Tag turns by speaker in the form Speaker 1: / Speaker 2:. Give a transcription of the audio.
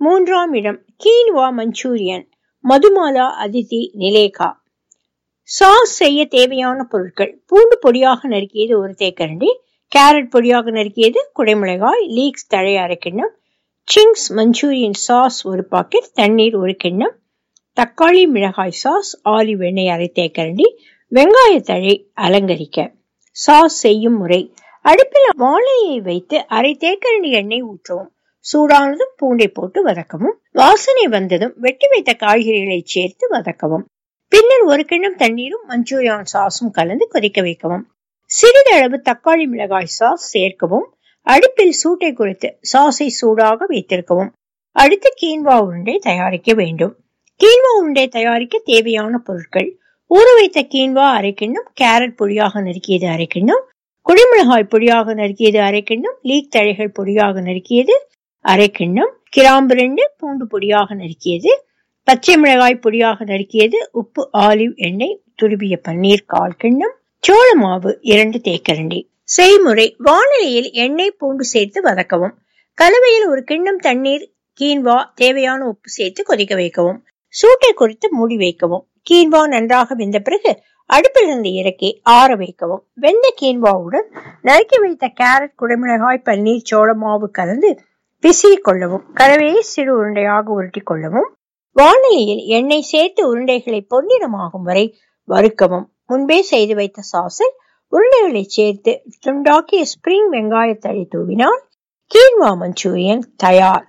Speaker 1: மூன்றாம் இடம் quinoa Manchurian Madhumala Aditi Nileka sauce செய்ய தேவையான பொருட்கள் பூண்டு பொடியாக நறுக்கியது ஒரு தேக்கரண்டி கேரட் பொடியாக நறுக்கியது குடைமிளகாய் லீக்ஸ் தழை அரை கிண்ணம் சிங்ஸ் மஞ்சூரியன் சாஸ் ஒரு பாக்கெட் தண்ணீர் ஒரு கிண்ணம் தக்காளி மிளகாய் சாஸ் ஆலிவ் எண்ணெய் அரை தேக்கரண்டி வெங்காய தழை அலங்கரிக்க சாஸ் செய்யும் முறை அடுப்பில் வாழையை வைத்து அரை தேக்கரண்டி எண்ணெய் ஊற்றவும் சூடானதும் பூண்டை போட்டு வதக்கவும் வாசனை வந்ததும் வெட்டி வைத்த காய்கறிகளை சேர்த்து வதக்கவும் பின்னர் ஒரு கிண்ணம் தண்ணீரும் மஞ்சூரியான் சாஸும் கலந்து கொதிக்க வைக்கவும் சிறிதளவு தக்காளி மிளகாய் சாஸ் சேர்க்கவும் அடுப்பில் சூட்டை குறைத்து சாஸை சூடாக வைத்திருக்கவும் அடுத்து கீன்வா உருண்டை தயாரிக்க வேண்டும் கீன்வா உருண்டை தயாரிக்க தேவையான பொருட்கள் ஊற வைத்த கீன்வா அரை கிண்ணம் கேரட் பொடியாக நறுக்கியது அரை கிண்ணம் குடிமிளகாய் பொடியாக நறுக்கியது அரை கிண்ணம் லீக் தழைகள் பொடியாக நறுக்கியது அரை கிண்ணம் கிராம்பு ரெண்டு பூண்டு பொடியாக நறுக்கியது பச்சை மிளகாய் பொடியாக நறுக்கியது உப்பு ஆலிவ் எண்ணெய் துருவிய பன்னீர் கால் கிண்ணம் சோள மாவு இரண்டு தேக்கரண்டி செய்முறை வானிலையில் எண்ணெய் பூண்டு சேர்த்து வதக்கவும் கலவையில் ஒரு கிண்ணம் தண்ணீர் கீன்வா தேவையான உப்பு சேர்த்து கொதிக்க வைக்கவும் சூட்டை குறித்து மூடி வைக்கவும் கீன்வா நன்றாக வெந்த பிறகு அடுப்பிலிருந்து இறக்கி ஆற வைக்கவும் வெந்த கீன்வாவுடன் நறுக்கி வைத்த கேரட் குடைமிளகாய் பன்னீர் சோள மாவு கலந்து பிசிய கொள்ளவும் கலவையை சிறு உருண்டையாக உருட்டி கொள்ளவும் வானிலையில் எண்ணெய் சேர்த்து உருண்டைகளை பொன்னிறமாகும் வரை வறுக்கவும் முன்பே செய்து வைத்த சாஸில் உருண்டைகளை சேர்த்து துண்டாக்கிய ஸ்பிரிங் வெங்காயத்தழை தூவினால் கீன்வா மஞ்சூரியன் தயார்